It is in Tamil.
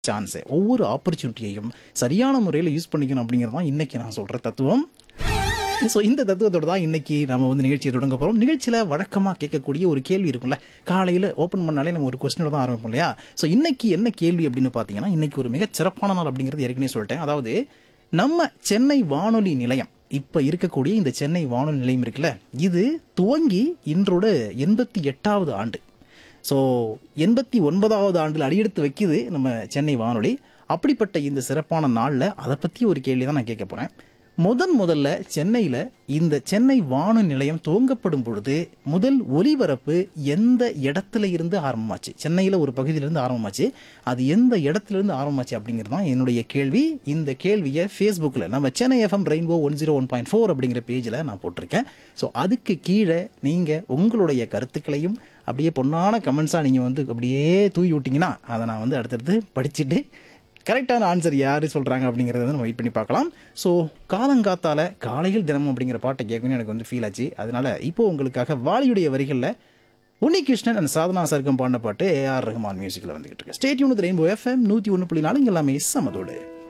சான்ஸு ஒவ்வொரு ஆப்பர்ச்சுனிட்டியையும் சரியான முறையில் யூஸ் பண்ணிக்கணும் அப்படிங்கிறது தான் இன்றைக்கி நான் சொல்கிற தத்துவம் ஸோ இந்த தத்துவத்தோட தான் இன்னைக்கு நம்ம வந்து நிகழ்ச்சியை தொடங்க போகிறோம் நிகழ்ச்சியில் வழக்கமாக கேட்கக்கூடிய ஒரு கேள்வி இருக்கும்ல காலையில் ஓப்பன் பண்ணாலே நம்ம ஒரு கொஸ்டினோட தான் ஆரம்பிப்போம் இல்லையா ஸோ இன்னைக்கு என்ன கேள்வி அப்படின்னு பார்த்தீங்கன்னா இன்னைக்கு ஒரு மிகச் சிறப்பான நாள் அப்படிங்கிறது ஏற்கனவே சொல்லிட்டேன் அதாவது நம்ம சென்னை வானொலி நிலையம் இப்போ இருக்கக்கூடிய இந்த சென்னை வானொலி நிலையம் இருக்குல்ல இது துவங்கி இன்றோட எண்பத்தி எட்டாவது ஆண்டு ஸோ எண்பத்தி ஒன்பதாவது ஆண்டில் அடியெடுத்து வைக்குது நம்ம சென்னை வானொலி அப்படிப்பட்ட இந்த சிறப்பான நாளில் அதை பற்றி ஒரு கேள்வி தான் நான் கேட்க போகிறேன் முதன் முதல்ல சென்னையில் இந்த சென்னை வானொலி நிலையம் துவங்கப்படும் பொழுது முதல் ஒலிபரப்பு எந்த இடத்துல இருந்து ஆரம்பமாச்சு சென்னையில் ஒரு பகுதியிலிருந்து ஆரம்பமாச்சு அது எந்த இடத்துல இருந்து ஆரம்பமாச்சு அப்படிங்கிறது தான் என்னுடைய கேள்வி இந்த கேள்வியை ஃபேஸ்புக்கில் நம்ம Chennai FM rainbow one zero one point four அப்படிங்கிற பேஜில் நான் போட்டிருக்கேன் ஸோ அதுக்கு கீழே நீங்கள் உங்களுடைய கருத்துக்களையும் அப்படியே பொண்ணான கமெண்ட்ஸாக நீங்கள் வந்து அப்படியே தூவி விட்டிங்கன்னா அதை நான் வந்து அடுத்தடுத்து படிச்சுட்டு கரெக்டான ஆன்சர் யார் சொல்கிறாங்க அப்படிங்கிறத வந்து நம்ம வெயிட் பண்ணி பார்க்கலாம் ஸோ காலங்காத்தால காலையில் தினமும் அப்படிங்கிற பாட்டை கேட்கணும்னு எனக்கு வந்து ஃபீல் ஆச்சு அதனால இப்போ உங்களுக்காக வாலியுடைய வரிகளில் உன்னிகிருஷ்ணன் அண்ட் சாதனா சர்க்கம் பாடின பாட்டு ஏஆர் ரஹ்மான் மியூசிக்கில் வந்துகிட்டு இருக்கு ஸ்டேட்யூன் ரெயின்போ எஃப்எம் நூற்றி ஒன்று புள்ளி நாலு இங்க எல்லாமே சமதோடு